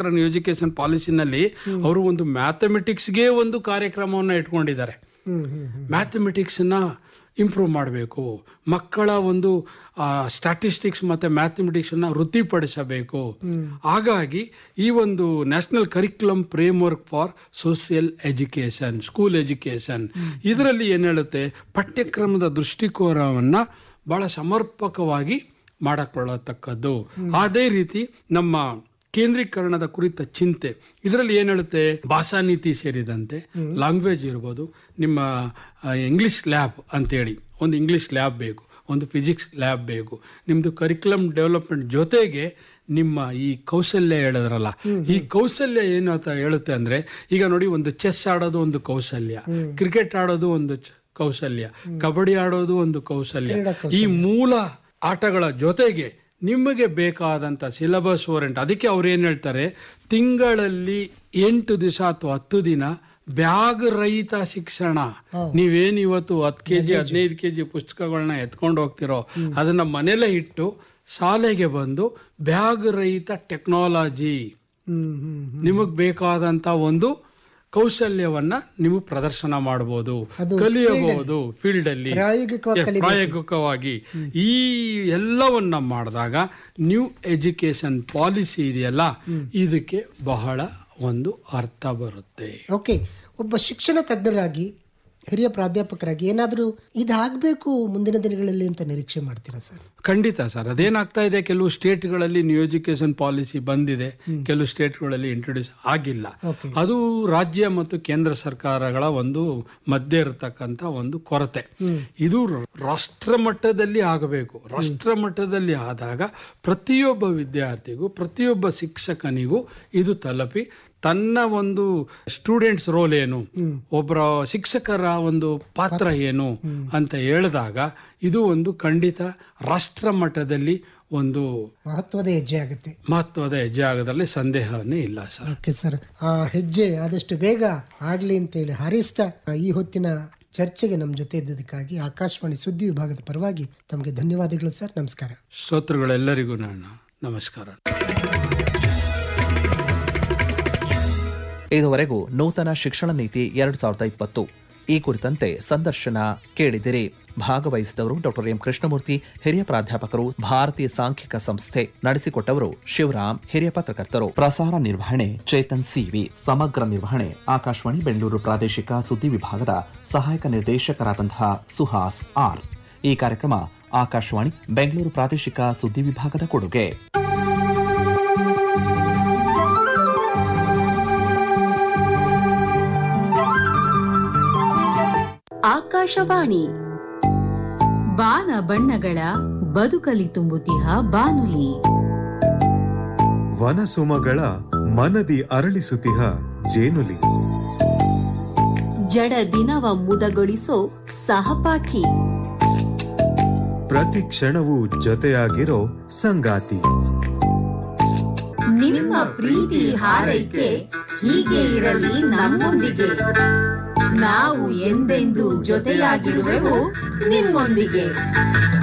ಇಪ್ಪತ್ನಾಲ್ಕರ ಎಜುಕೇಶನ್ ಪಾಲಿಸಿನಲ್ಲಿ ಅವರು ಒಂದು ಮ್ಯಾಥಮೆಟಿಕ್ಸ್ಗೆ ಒಂದು ಕಾರ್ಯಕ್ರಮವನ್ನು ಇಟ್ಕೊಂಡಿದ್ದಾರೆ ಹ್ಮ್ ಹ್ಮ್ ಹ್ಮ್ ಮ್ಯಾಥಮೆಟಿಕ್ಸನ್ನ ಇಂಪ್ರೂವ್ ಮಾಡಬೇಕು ಮಕ್ಕಳ ಒಂದು ಸ್ಟ್ಯಾಟಿಸ್ಟಿಕ್ಸ್ ಮತ್ತು ಮ್ಯಾಥಮೆಟಿಕ್ಸನ್ನ ವೃತ್ತಿಪಡಿಸಬೇಕು ಹಾಗಾಗಿ ಈ ಒಂದು national curriculum framework for social education school education ಇದರಲ್ಲಿ ಏನು ಹೇಳುತ್ತೆ ಪಠ್ಯಕ್ರಮದ ದೃಷ್ಟಿಕೋನವನ್ನು ಭಾಳ ಸಮರ್ಪಕವಾಗಿ ಮಾಡಿಕೊಳ್ಳತಕ್ಕದ್ದು ಅದೇ ರೀತಿ ನಮ್ಮ ಕೇಂದ್ರೀಕರಣದ ಕುರಿತ ಚಿಂತೆ ಇದರಲ್ಲಿ ಏನು ಹೇಳುತ್ತೆ ಭಾಷಾ ನೀತಿ ಸೇರಿದಂತೆ ಲ್ಯಾಂಗ್ವೇಜ್ ಇರ್ಬೋದು ನಿಮ್ಮ ಇಂಗ್ಲಿಷ್ ಲ್ಯಾಬ್ ಅಂತೇಳಿ ಒಂದು ಇಂಗ್ಲಿಷ್ ಲ್ಯಾಬ್ ಬೇಕು ಒಂದು ಫಿಸಿಕ್ಸ್ ಲ್ಯಾಬ್ ಬೇಕು ನಿಮ್ಮದು ಕರಿಕ್ಯುಲಮ್ ಡೆವಲಪ್ಮೆಂಟ್ ಜೊತೆಗೆ ನಿಮ್ಮ ಈ ಕೌಶಲ್ಯ ಹೇಳಿದ್ರಲ್ಲ ಈ ಕೌಶಲ್ಯ ಏನು ಅಂತ ಹೇಳುತ್ತೆ ಅಂದರೆ ಈಗ ನೋಡಿ ಒಂದು ಚೆಸ್ ಆಡೋದು ಒಂದು ಕೌಶಲ್ಯ ಕ್ರಿಕೆಟ್ ಆಡೋದು ಒಂದು ಚ- ಕೌಶಲ್ಯ ಕಬಡ್ಡಿ ಆಡೋದು ಒಂದು ಕೌಶಲ್ಯ ಈ ಮೂಲ ಆಟಗಳ ಜೊತೆಗೆ ನಿಮಗೆ ಬೇಕಾದಂಥ ಸಿಲೆಬಸ್ ಓರೆಂಟ್ ಅದಕ್ಕೆ ಅವ್ರು ಏನು ಹೇಳ್ತಾರೆ ತಿಂಗಳಲ್ಲಿ ಎಂಟು ದಿವಸ ಅಥವಾ ಹತ್ತು ದಿನ ಬ್ಯಾಗ್ ರಹಿತ ಶಿಕ್ಷಣ ನೀವೇನು ಇವತ್ತು ಹತ್ತು ಕೆ ಜಿ ಹದಿನೈದು ಕೆ ಜಿ ಪುಸ್ತಕಗಳನ್ನ ಎತ್ಕೊಂಡು ಹೋಗ್ತಿರೋ ಅದನ್ನ ಮನೇಲೇ ಇಟ್ಟು ಶಾಲೆಗೆ ಬಂದು ಬ್ಯಾಗ್ ರಹಿತ ಟೆಕ್ನಾಲಜಿ ಹ್ಮ್ ಹ್ಮ್ ನಿಮಗೆ ಬೇಕಾದಂತ ಒಂದು ಕೌಶಲ್ಯವನ್ನ ನೀವು ಪ್ರದರ್ಶನ ಮಾಡಬಹುದು ಕಲಿಯಬಹುದು ಫೀಲ್ಡ್ ಅಲ್ಲಿ ಪ್ರಾಯೋಗಿಕವಾಗಿ Yes, ಪ್ರಾಯೋಗಿಕವಾಗಿ ಈ ಎಲ್ಲವನ್ನ ಮಾಡಿದಾಗ ನ್ಯೂ ಎಜುಕೇಶನ್ ಪಾಲಿಸಿ ಇದೆಯಲ್ಲ ಇದಕ್ಕೆ ಬಹಳ ಒಂದು ಅರ್ಥ ಬರುತ್ತೆ ಓಕೆ ಒಬ್ಬ ಶಿಕ್ಷಣ ತಜ್ಞರಾಗಿ ಹಿರಿಯ ಪ್ರಾಧ್ಯಾಪಕರಾಗಿ ಏನಾದರೂ ಇದಾಗಬೇಕು ಮುಂದಿನ ದಿನಗಳಲ್ಲಿ ಅಂತ ನಿರೀಕ್ಷೆ ಮಾಡ್ತೀರಾ ಸರ್ ಖಂಡಿತ ಸರ್ ಅದೇನಾಗ್ತಾ ಇದೆ ಕೆಲವು ಸ್ಟೇಟ್ಗಳಲ್ಲಿ ನ್ಯೂ ಎಜುಕೇಶನ್ ಪಾಲಿಸಿ ಬಂದಿದೆ ಕೆಲವು ಸ್ಟೇಟ್ಗಳಲ್ಲಿ ಇಂಟ್ರೊಡ್ಯೂಸ್ ಆಗಿಲ್ಲ Okay. ಅದು ರಾಜ್ಯ ಮತ್ತು ಕೇಂದ್ರ ಸರ್ಕಾರಗಳ ಒಂದು ಮಧ್ಯೆ ಇರತಕ್ಕಂತ ಒಂದು ಕೊರತೆ ಇದು ರಾಷ್ಟ್ರ ಮಟ್ಟದಲ್ಲಿ ಆಗಬೇಕು ರಾಷ್ಟ್ರ ಮಟ್ಟದಲ್ಲಿ ಆದಾಗ ಪ್ರತಿಯೊಬ್ಬ ವಿದ್ಯಾರ್ಥಿಗೂ ಪ್ರತಿಯೊಬ್ಬ ಶಿಕ್ಷಕನಿಗೂ ಇದು ತಲುಪಿ ತನ್ನ ಒಂದು ಸ್ಟೂಡೆಂಟ್ಸ್ ರೋಲ್ ಏನು ಒಬ್ಬರ ಶಿಕ್ಷಕರ ಒಂದು ಪಾತ್ರ ಏನು ಅಂತ ಹೇಳಿದಾಗ ಇದು ಒಂದು ಖಂಡಿತ ರಾಷ್ಟ್ರ ಮಟ್ಟದಲ್ಲಿ ಒಂದು ಮಹತ್ವದ ಹೆಜ್ಜೆ ಆಗುತ್ತೆ ಮಹತ್ವದ ಹೆಜ್ಜೆ ಆಗೋದ್ರಲ್ಲಿ ಸಂದೇಹವೇ ಇಲ್ಲ ಸರ್ ಓಕೆ ಸರ್ ಆ ಹೆಜ್ಜೆ ಆದಷ್ಟು ಬೇಗ ಆಗ್ಲಿ ಅಂತೇಳಿ ಹಾರೈಸ್ತಾ ಈ ಹೊತ್ತಿನ ಚರ್ಚೆಗೆ ನಮ್ಮ ಜೊತೆ ಇದ್ದದಕ್ಕಾಗಿ ಆಕಾಶವಾಣಿ ಸುದ್ದಿ ವಿಭಾಗದ ಪರವಾಗಿ ತಮಗೆ ಧನ್ಯವಾದಗಳು ಸರ್ ನಮಸ್ಕಾರ ಶ್ರೋತೃಗಳೆಲ್ಲರಿಗೂ ನಾನು ನಮಸ್ಕಾರ ಇದುವರೆಗೂ ನೂತನ ಶಿಕ್ಷಣ ನೀತಿ ಎರಡ್ ಸಾವಿರದ ಇಪ್ಪತ್ತು ಈ ಕುರಿತಂತೆ ಸಂದರ್ಶನ ಕೇಳಿದಿರಿ ಭಾಗವಹಿಸಿದವರು ಡಾಕ್ಟರ್ ಎಂ ಕೃಷ್ಣಮೂರ್ತಿ ಹಿರಿಯ ಪ್ರಾಧ್ಯಾಪಕರು ಭಾರತೀಯ ಸಾಂಖ್ಯಿಕ ಸಂಸ್ಥೆ ನಡೆಸಿಕೊಟ್ಟವರು ಶಿವರಾಮ್ ಹಿರಿಯ ಪತ್ರಕರ್ತರು ಪ್ರಸಾರ ನಿರ್ವಹಣೆ ಚೇತನ್ ಸಿವಿ ಸಮಗ್ರ ನಿರ್ವಹಣೆ ಆಕಾಶವಾಣಿ ಬೆಂಗಳೂರು ಪ್ರಾದೇಶಿಕ ಸುದ್ದಿ ವಿಭಾಗದ ಸಹಾಯಕ ನಿರ್ದೇಶಕರಾದಂತಹ ಸುಹಾಸ್ ಆರ್ ಈ ಕಾರ್ಯಕ್ರಮ ಆಕಾಶವಾಣಿ ಬೆಂಗಳೂರು ಪ್ರಾದೇಶಿಕ ಸುದ್ದಿ ವಿಭಾಗದ ಕೊಡುಗೆ ಆಕಾಶವಾಣಿ ಬಾನ ಬಣ್ಣಗಳ ಬದುಕಲಿ ತುಂಬುತಿಹ ಬಾನುಲಿ ವನಸುಮಗಳ ಮನದಿ ಅರಳಿಸುತಿಹ ಜೇನುಲಿ ಜಡ ದಿನವ ಮುದಗೊಳಿಸೋ ಸಹಪಾಠಿ ಪ್ರತಿ ಕ್ಷಣವೂ ಜೊತೆಯಾಗಿರೋ ಸಂಗಾತಿ ನಿಮ್ಮ ಪ್ರೀತಿ ಹಾರೈಕೆ ಹೀಗೆ ಇರಲಿ ನಮ್ಮೊಂದಿಗೆ ನಾವು ಎಂದೆಂದೂ ಜೊತೆಯಾಗಿರುವೆವು ನಿಮ್ಮೊಂದಿಗೆ